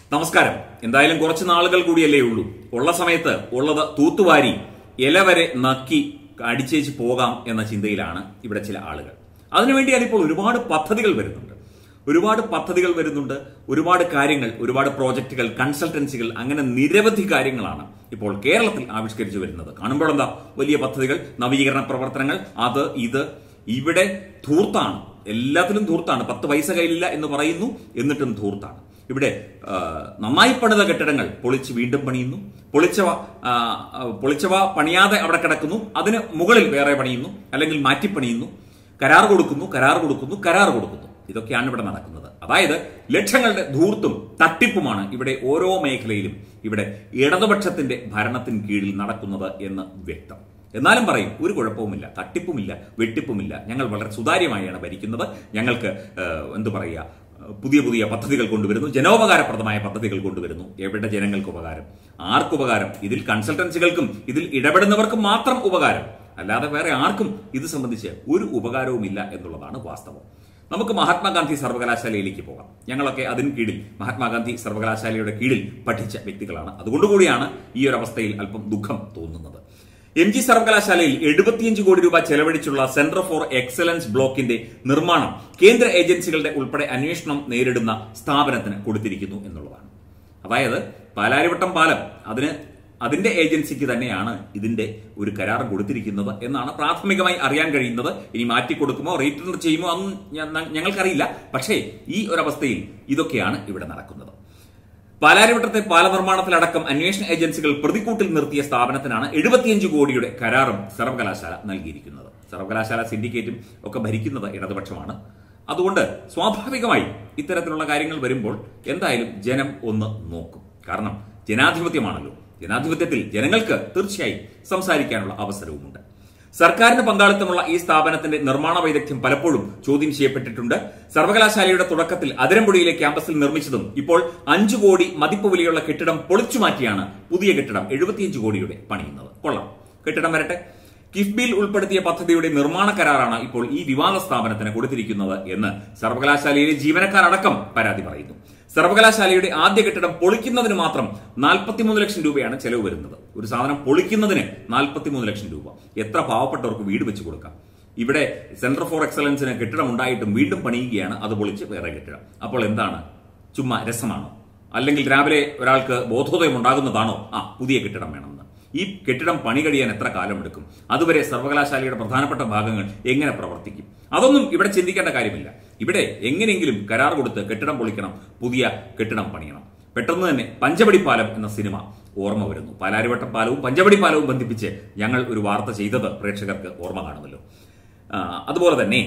നമസ്കാരം എന്തായാലും കുറച്ച് നാളുകൾ കൂടിയല്ലേ ഉള്ളൂ ഉള്ള സമയത്ത് ഉള്ളത് തൂത്തുവാരി ഇല വരെ നക്കി അടിച്ചേച്ച് പോകാം എന്ന ചിന്തയിലാണ് ഇവിടെ ചില ആളുകൾ അതിനുവേണ്ടിയാണ് ഇപ്പോൾ ഒരുപാട് പദ്ധതികൾ വരുന്നുണ്ട് ഒരുപാട് പദ്ധതികൾ വരുന്നുണ്ട് ഒരുപാട് കാര്യങ്ങൾ ഒരുപാട് പ്രോജക്റ്റുകൾ കൺസൾട്ടൻസികൾ അങ്ങനെ നിരവധി കാര്യങ്ങളാണ് ഇപ്പോൾ കേരളത്തിൽ ആവിഷ്കരിച്ചു വരുന്നത് കാണുമ്പോൾ എന്താ വലിയ പദ്ധതികൾ നവീകരണ പ്രവർത്തനങ്ങൾ അത് ഇത് ഇവിടെ ധൂർത്താണ് എല്ലാത്തിലും ധൂർത്താണ് പത്ത് പൈസ കയ്യിലില്ല എന്ന് പറയുന്നു എന്നിട്ടും ധൂർത്താണ് ഇവിടെ ആ, നന്നായി പണിത കെട്ടിടങ്ങൾ പൊളിച്ച് വീണ്ടും പണിയുന്നു പൊളിച്ചവ ആ, ആ, പൊളിച്ചവ പണിയാതെ അവിടെ കിടക്കുന്നു അതിന് മുകളിൽ വേറെ പണിയുന്നു അല്ലെങ്കിൽ മാറ്റി പണിയുന്നു കരാർ കൊടുക്കുന്നു കരാർ കൊടുക്കുന്നു കരാർ കൊടുക്കുന്നു ഇതൊക്കെയാണ് ഇവിടെ നടക്കുന്നത് അതായത് ലക്ഷങ്ങളുടെ ധൂർത്തും തട്ടിപ്പുമാണ് ഇവിടെ ഓരോ മേഖലയിലും ഇവിടെ ഇടതുപക്ഷത്തിന്റെ ഭരണത്തിന് കീഴിൽ നടക്കുന്നത് എന്ന് വ്യക്തം എന്നാലും പറയും ഒരു കുഴപ്പവുമില്ല തട്ടിപ്പുമില്ല വെട്ടിപ്പുമില്ല ഞങ്ങൾ വളരെ സുതാര്യമായാണ് ഭരിക്കുന്നത് ഞങ്ങൾക്ക് ഏഹ്, എന്തു പറയുക ഏഹ്, പുതിയ പുതിയ പദ്ധതികൾ കൊണ്ടുവരുന്നു ജനോപകാരപ്രദമായ പദ്ധതികൾ കൊണ്ടുവരുന്നു എവിടെ ജനങ്ങൾക്ക് ഉപകാരം ആർക്കുപകാരം ഇതിൽ കൺസൾട്ടൻസികൾക്കും ഇതിൽ ഇടപെടുന്നവർക്കും മാത്രം ഉപകാരം അല്ലാതെ വേറെ ആർക്കും ഇത് സംബന്ധിച്ച് ഒരു ഉപകാരവുമില്ല എന്നുള്ളതാണ് വാസ്തവം നമുക്ക് മഹാത്മാഗാന്ധി സർവകലാശാലയിലേക്ക് പോകാം ഞങ്ങളൊക്കെ അതിന് കീഴിൽ മഹാത്മാഗാന്ധി സർവകലാശാലയുടെ കീഴിൽ പഠിച്ച വ്യക്തികളാണ് അതുകൊണ്ടുകൂടിയാണ് ഈ ഒരു അവസ്ഥയിൽ അല്പം ദുഃഖം തോന്നുന്നത് എം ജി സർവകലാശാലയിൽ എഴുപത്തിയഞ്ച് കോടി രൂപ ചെലവഴിച്ചുള്ള സെന്റർ ഫോർ എക്സലൻസ് ബ്ലോക്കിന്റെ നിർമ്മാണം കേന്ദ്ര ഏജൻസികളുടെ ഉൾപ്പെടെ അന്വേഷണം നേരിടുന്ന സ്ഥാപനത്തിന് കൊടുത്തിരിക്കുന്നു എന്നുള്ളതാണ് അതായത് പാലാരിവട്ടം പാലം അതിന് അതിന്റെ ഏജൻസിക്ക് തന്നെയാണ് ഇതിന്റെ ഒരു കരാർ കൊടുത്തിരിക്കുന്നത് എന്നാണ് പ്രാഥമികമായി അറിയാൻ കഴിയുന്നത് ഇനി മാറ്റിക്കൊടുക്കുമോ റീറ്റേൺ ചെയ്യുമോ അതൊന്നും ഞ- ഞങ്ങൾക്കറിയില്ല പക്ഷേ ഈ ഒരവസ്ഥയിൽ ഇതൊക്കെയാണ് ഇവിടെ നടക്കുന്നത് പാലാരിവട്ടത്തെ പാലനിർമ്മാണത്തിലടക്കം അന്വേഷണ ഏജൻസികൾ പ്രതിക്കൂട്ടിൽ നിർത്തിയ സ്ഥാപനത്തിനാണ് എഴുപത്തിയഞ്ച് കോടിയുടെ കരാറും സർവകലാശാല നൽകിയിരിക്കുന്നത് സർവകലാശാല സിൻഡിക്കേറ്റും ഒക്കെ ഭരിക്കുന്നത് ഇടതുപക്ഷമാണ് അതുകൊണ്ട് സ്വാഭാവികമായി ഇത്തരത്തിലുള്ള കാര്യങ്ങൾ വരുമ്പോൾ എന്തായാലും ജനം ഒന്ന് നോക്കും കാരണം ജനാധിപത്യമാണല്ലോ ജനാധിപത്യത്തിൽ ജനങ്ങൾക്ക് തീർച്ചയായും സംസാരിക്കാനുള്ള അവസരവുമുണ്ട് സർക്കാരിന് പങ്കാളിത്തമുള്ള ഈ സ്ഥാപനത്തിന്റെ നിർമ്മാണ വൈദഗ്ധ്യം പലപ്പോഴും ചോദ്യം ചെയ്യപ്പെട്ടിട്ടുണ്ട് സർവകലാശാലയുടെ തുടക്കത്തിൽ അതിരമ്പുടിയിലെ ക്യാമ്പസിൽ നിർമ്മിച്ചതും ഇപ്പോൾ അഞ്ചു കോടി മതിപ്പ് വിലയുള്ള കെട്ടിടം പൊളിച്ചു മാറ്റിയാണ് പുതിയ കെട്ടിടം എഴുപത്തിയഞ്ച് കോടിയുടെ പണിയുന്നത് കൊള്ളാം കെട്ടിടം വരട്ടെ കിഫ്ബിയിൽ ഉൾപ്പെടുത്തിയ പദ്ധതിയുടെ നിർമ്മാണ കരാറാണ് ഇപ്പോൾ ഈ വിവാദ സ്ഥാപനത്തിന് കൊടുത്തിരിക്കുന്നത് എന്ന് സർവകലാശാലയിലെ ജീവനക്കാരടക്കം പരാതി പറയുന്നു സർവകലാശാലയുടെ ആദ്യ കെട്ടിടം പൊളിക്കുന്നതിന് മാത്രം 43 ലക്ഷം രൂപയാണ് ചെലവ് വരുന്നത് ഒരു സാധനം പൊളിക്കുന്നതിന് 43 ലക്ഷം രൂപ എത്ര പാവപ്പെട്ടവർക്ക് വീട് വെച്ച് കൊടുക്കാം ഇവിടെ സെന്റർ ഫോർ എക്സലൻസിന് കെട്ടിടം ഉണ്ടായിട്ടും വീണ്ടും പണിയുകയാണ് അത് പൊളിച്ച് വേറെ കെട്ടിടം അപ്പോൾ എന്താണ് ചുമ്മാ രസമാണോ അല്ലെങ്കിൽ രാവിലെ ഒരാൾക്ക് ബോധോദയം ഉണ്ടാകുന്നതാണോ ആ പുതിയ കെട്ടിടം വേണമെന്ന് ഈ കെട്ടിടം പണി കഴിയാൻ എത്ര കാലമെടുക്കും അതുവരെ സർവകലാശാലയുടെ പ്രധാനപ്പെട്ട ഭാഗങ്ങൾ എങ്ങനെ പ്രവർത്തിക്കും അതൊന്നും ഇവിടെ ചിന്തിക്കേണ്ട കാര്യമില്ല ഇവിടെ എങ്ങനെയെങ്കിലും കരാർ കൊടുത്ത് കെട്ടിടം പൊളിക്കണം പുതിയ കെട്ടിടം പണിയണം പെട്ടെന്ന് തന്നെ പഞ്ചവടി പാലം എന്ന സിനിമ ഓർമ്മ വരുന്നു പാലാരിവട്ടം പാലവും പഞ്ചവടി പാലവും ബന്ധിപ്പിച്ച് ഞങ്ങൾ ഒരു വാർത്ത ചെയ്തത് പ്രേക്ഷകർക്ക് ഓർമ്മ കാണുമല്ലോ ആ, അതുപോലെ തന്നെ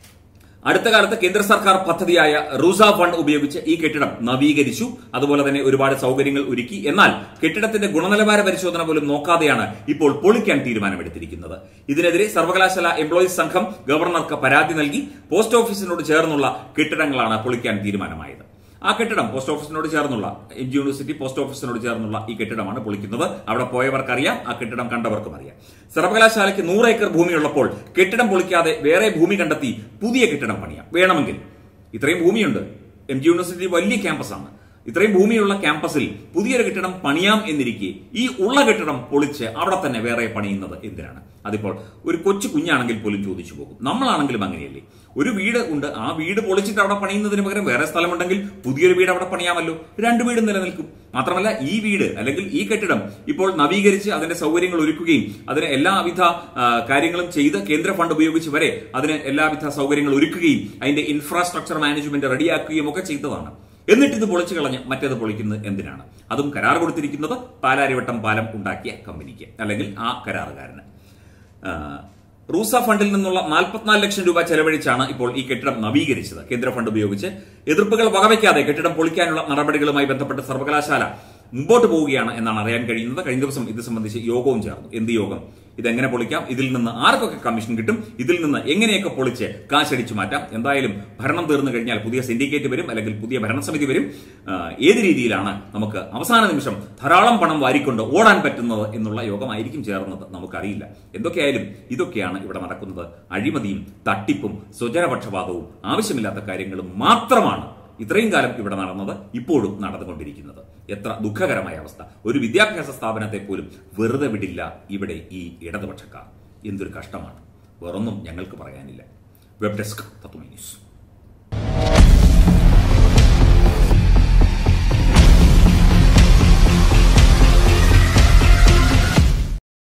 അടുത്ത കാലത്ത് കേന്ദ്ര സർക്കാർ പദ്ധതിയായ റൂസ ഫണ്ട് ഉപയോഗിച്ച് ഈ കെട്ടിടം നവീകരിച്ചു അതുപോലെ തന്നെ ഒരുപാട് സൗകര്യങ്ങൾ ഒരുക്കി എന്നാൽ കെട്ടിടത്തിന്റെ ഗുണനിലവാര പരിശോധന പോലും നോക്കാതെയാണ് ഇപ്പോൾ പൊളിക്കാൻ തീരുമാനമെടുത്തിരിക്കുന്നത് ഇതിനെതിരെ സർവകലാശാല എംപ്ലോയീസ് സംഘം ഗവർണർക്ക് പരാതി നൽകി പോസ്റ്റ് ഓഫീസിനോട് ചേർന്നുള്ള കെട്ടിടങ്ങളാണ് പൊളിക്കാൻ തീരുമാനമായത് ആ കെട്ടിടം പോസ്റ്റ് ഓഫീസിനോട് ചേർന്നുള്ള എം ജി യൂണിവേഴ്സിറ്റി പോസ്റ്റ് ഓഫീസിനോട് ചേർന്നുള്ള ഈ കെട്ടിടമാണ് പൊളിക്കുന്നത് അവിടെ പോയവർക്കറിയാം ആ കെട്ടിടം കണ്ടവർക്കും അറിയാം സർവകലാശാലയ്ക്ക് നൂറ് ഏക്കർ ഭൂമിയുള്ളപ്പോൾ കെട്ടിടം പൊളിക്കാതെ വേറെ ഭൂമി കണ്ടെത്തി പുതിയ കെട്ടിടം പണിയാം വേണമെങ്കിൽ ഇത്രയും ഭൂമിയുണ്ട് എം ജി യൂണിവേഴ്സിറ്റി വലിയ ക്യാമ്പസാണ് ഇത്രയും ഭൂമിയുള്ള ക്യാമ്പസിൽ പുതിയൊരു കെട്ടിടം പണിയാം എന്നിരിക്കെ ഈ ഉള്ള കെട്ടിടം പൊളിച്ച് അവിടെ തന്നെ വേറെ പണിയുന്നത് എന്തിനാണ് അതിപ്പോൾ ഒരു കൊച്ചു കുഞ്ഞാണെങ്കിൽ പോലും ചോദിച്ചു പോകും നമ്മളാണെങ്കിലും അങ്ങനെയല്ലേ ഒരു വീട് ഉണ്ട് ആ വീട് പൊളിച്ചിട്ട് അവിടെ പണിയുന്നതിന് പകരം വേറെ സ്ഥലമുണ്ടെങ്കിൽ പുതിയൊരു വീട് അവിടെ പണിയാമല്ലോ രണ്ട് വീടും നിലനിൽക്കും മാത്രമല്ല ഈ വീട് അല്ലെങ്കിൽ ഈ കെട്ടിടം ഇപ്പോൾ നവീകരിച്ച് അതിന്റെ സൗകര്യങ്ങൾ ഒരുക്കുകയും അതിന് എല്ലാവിധ ആ, കാര്യങ്ങളും ചെയ്ത് കേന്ദ്ര ഫണ്ട് ഉപയോഗിച്ച് വരെ അതിന് എല്ലാവിധ സൗകര്യങ്ങൾ ഒരുക്കുകയും അതിന്റെ ഇൻഫ്രാസ്ട്രക്ചർ മാനേജ്മെന്റ് റെഡിയാക്കുകയും ഒക്കെ ചെയ്തതാണ് എന്നിട്ട് ഇത് പൊളിച്ചു കളഞ്ഞ് മറ്റേത് പൊളിക്കുന്നത് എന്തിനാണ് അതും കരാർ കൊടുത്തിരിക്കുന്നത് പാലാരിവട്ടം പാലം ഉണ്ടാക്കിയ കമ്പനിക്ക് അല്ലെങ്കിൽ ആ കരാറുകാരന് ആ, റൂസ ഫണ്ടിൽ നിന്നുള്ള നാൽപ്പത്തിനാല് ലക്ഷം രൂപ ചെലവഴിച്ചാണ് ഇപ്പോൾ ഈ കെട്ടിടം നവീകരിച്ചത് കേന്ദ്ര ഫണ്ട് ഉപയോഗിച്ച് എതിർപ്പുകൾ വകവയ്ക്കാതെ കെട്ടിടം പൊളിക്കാനുള്ള നടപടികളുമായി ബന്ധപ്പെട്ട് സർവകലാശാല മുമ്പോട്ട് പോവുകയാണ് എന്നാണ് അറിയാൻ കഴിയുന്നത് കഴിഞ്ഞ ദിവസം ഇത് സംബന്ധിച്ച് യോഗവും ചേർന്നു എന്ത് യോഗം ഇതെങ്ങനെ പൊളിക്കാം ഇതിൽ നിന്ന് ആർക്കൊക്കെ കമ്മീഷൻ കിട്ടും ഇതിൽ നിന്ന് എങ്ങനെയൊക്കെ പൊളിച്ച് കാശടിച്ചു മാറ്റാം എന്തായാലും ഭരണം തീർന്നു കഴിഞ്ഞാൽ പുതിയ സിൻഡിക്കേറ്റ് വരും അല്ലെങ്കിൽ പുതിയ ഭരണസമിതി വരും ആ, ഏത് രീതിയിലാണ് നമുക്ക് അവസാന നിമിഷം ധാരാളം പണം വാരിക്കൊണ്ട് ഓടാൻ പറ്റുന്നത് എന്നുള്ള യോഗമായിരിക്കും ചേർന്നത് നമുക്കറിയില്ല എന്തൊക്കെയായാലും ഇതൊക്കെയാണ് ഇവിടെ നടക്കുന്നത് അഴിമതിയും തട്ടിപ്പും സ്വജനപക്ഷപാതവും ആവശ്യമില്ലാത്ത കാര്യങ്ങളും മാത്രമാണ് ഇത്രയും കാലം ഇവിടെ നടന്നത് ഇപ്പോഴും നടന്നുകൊണ്ടിരിക്കുന്നത് എത്ര ദുഃഖകരമായ അവസ്ഥ ഒരു വിദ്യാഭ്യാസ സ്ഥാപനത്തെ പോലും വെറുതെ വിടില്ല ഇവിടെ ഈ ഇടതുപക്ഷക്കാർ എന്തൊരു കഷ്ടമാണ് വേറൊന്നും ഞങ്ങൾക്ക് പറയാനില്ല വെബ് ഡെസ്ക് തത്വമി ന്യൂസ്